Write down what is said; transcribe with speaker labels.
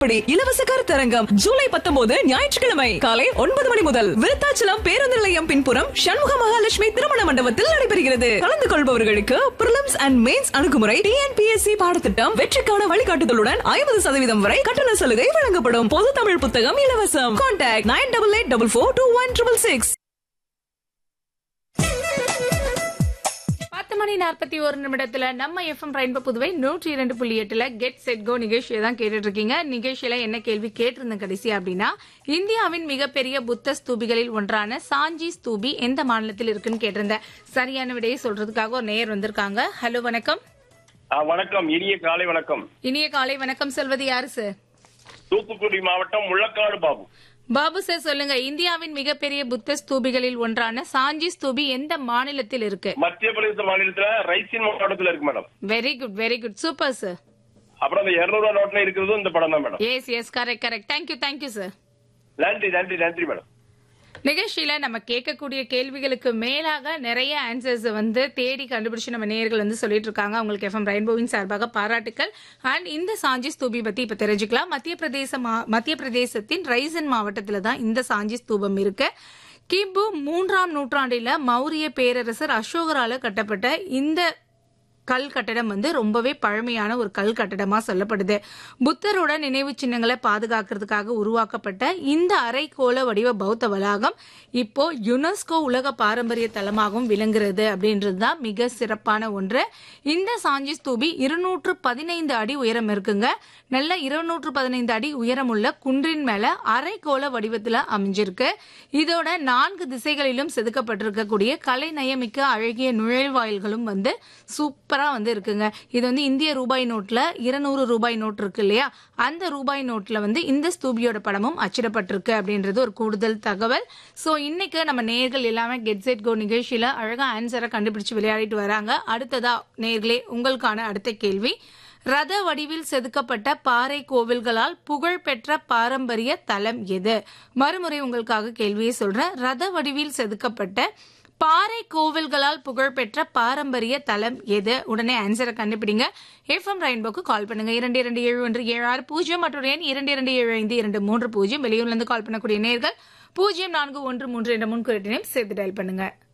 Speaker 1: இப்படி இலவச கருத்தரங்கம் ஜூலை பத்தொன்பது ஞாயிற்றுக்கிழமை காலை ஒன்பது மணி முதல் விருத்தாச்சலம் பேருந்து நிலையம் பின்புறம் சண்முக மகாலட்சுமி திருமண மண்டபத்தில் நடைபெறுகிறது கலந்து கொள்பவர்களுக்கு பிரிலிம்ஸ் அண்ட் மெயின்ஸ் அணுகுமுறை டிஎன்பிஎஸ்சி பாடத்திட்டம் வெற்றிக்கான வழிகாட்டுதலுடன் ஐம்பது சதவீதம் வரை கட்டண சலுகை வழங்கப்படும் பொது தமிழ் புத்தகம் இலவசம் contact nine double eight double four two one triple six
Speaker 2: பத்து மணி நாற்பத்தி ஒரு நிமிடத்துல நம்ம எஃப்எம் ரெயின்போ புதுவை நூற்றி இரண்டு புள்ளி எட்டுல கெட் செட் கோ நிகழ்ச்சியை தான் கேட்டுட்டு இருக்கீங்க நிகழ்ச்சியில என்ன கேள்வி கேட்டிருந்தேன் கடைசி அப்படின்னா இந்தியாவின் மிகப்பெரிய புத்த ஸ்தூபிகளில் ஒன்றான சாஞ்சி ஸ்தூபி எந்த மாநிலத்தில் இருக்குன்னு கேட்டிருந்தேன் சரியான விடையை சொல்றதுக்காக ஒரு நேயர் வந்திருக்காங்க ஹலோ வணக்கம்
Speaker 3: ஆ, வணக்கம் இனிய காலை வணக்கம்
Speaker 2: இனிய காலை வணக்கம் சொல்வது யாரு சார்
Speaker 3: தூத்துக்குடி மாவட்டம் முள்ளக்காடு பாபு
Speaker 2: பாபு சார் சொல்லுங்க இந்தியாவின் மிகப்பெரிய புத்த ஸ்தூபிகளில் ஒன்றான சாஞ்சி ஸ்தூபி எந்த மாநிலத்தில் இருக்கு
Speaker 3: மத்திய பிரதேச மாநிலத்துல ரைசின் மாவட்டத்துல இருக்கு madam
Speaker 2: very good very good super sir
Speaker 3: அப்புறம் அந்த இருநூறு ரூபா நோட்ல இருக்கிறதும் இந்த படம் தான் madam
Speaker 2: yes yes correct correct thank you thank you sir
Speaker 3: நன்றி நன்றி நன்றி மேடம்
Speaker 2: நிகழ்ச்சியில நம்ம கேட்கக்கூடிய கேள்விகளுக்கு மேலாக நிறைய ஆன்சர்ஸ் வந்து தேடி கண்டுபிடிச்சு நம்ம நேயர்கள் வந்து சொல்லிட்டு இருக்காங்க அவங்களுக்கு எஃப்எம் ரெயின்போவின் சார்பாக பாராட்டுக்கள் அண்ட் இந்த சாஞ்சி ஸ்தூபி பத்தி இப்ப தெரிஞ்சுக்கலாம் மத்திய பிரதேச மா- மத்திய பிரதேசத்தின் ரைசன் மாவட்டத்துல தான் இந்த சாஞ்சி ஸ்தூபம் இருக்கு கிபு மூன்றாம் நூற்றாண்டில மௌரிய பேரரசர் அசோகரால கட்டப்பட்ட இந்த கல் கட்டடம் வந்து ரொம்பவே பழமையான ஒரு கல் கட்டடமா சொல்லப்படுது புத்தரோட நினைவு சின்னங்களை பாதுகாக்கிறதுக்காக உருவாக்கப்பட்ட இந்த அரைக்கோள வடிவ பௌத்த வளாகம் இப்போ யுனெஸ்கோ உலக பாரம்பரிய தலமாகவும் விளங்குறது அப்படின்றது தான் மிக சிறப்பான ஒன்று இந்த சாஞ்சி ஸ்தூபி இருநூற்று பதினைந்து அடி உயரம் இருக்குங்க நல்ல இருநூற்று பதினைந்து அடி உயரமுள்ள குன்றின் மேல அரைக்கோள வடிவத்துல அமைஞ்சிருக்கு இதோட நான்கு திசைகளிலும் செதுக்கப்பட்டிருக்கக்கூடிய கலை நயமிக்க அழகிய நுழைவாயில்களும் வந்து சூப்பரா வந்து இருக்குங்க இது வந்து இந்திய ரூபாய் நோட்ல இருநூறு ரூபாய் நோட் இருக்கு இல்லையா அந்த ரூபாய் நோட்ல வந்து இந்த ஸ்தூபியோட படமும் அச்சிடப்பட்டிருக்கு அப்படின்றது ஒரு கூடுதல் தகவல் சோ இன்னைக்கு நம்ம நேர்கள் எல்லாமே கெட் செட் கோ நிகழ்ச்சியில அழகா ஆன்சரை கண்டுபிடிச்சு விளையாடிட்டு வராங்க அடுத்ததா நேர்களே உங்களுக்கான அடுத்த கேள்வி ரத வடிவில் செதுக்கப்பட்ட பாறை கோவில்களால் புகழ்பெற்ற பாரம்பரிய தலம் எது மறுமுறை உங்களுக்காக கேள்வியை சொல்றேன் ரத வடிவில் செதுக்கப்பட்ட பாறை கோவில்களால் புகழ்பெற்ற பாரம்பரிய தலம் எது உடனே ஆன்சரை கண்டுபிடிங்க எஃப்எம் ரெயின்போக்கு கால் பண்ணுங்க இரண்டு இரண்டு ஏழு ஒன்று ஏழு ஆறு பூஜ்ஜியம் மற்றும் எண் இரண்டு இரண்டு ஏழு ஐந்து இரண்டு மூன்று பூஜ்ஜியம் வெளியூர்ல இருந்து கால் பண்ணக்கூடிய நேர்கள் பூஜ்ஜியம் நான்கு ஒன்று மூன்று என்ற முன்குறிட்டினையும் சேர்த்து டயல் பண்ணுங்க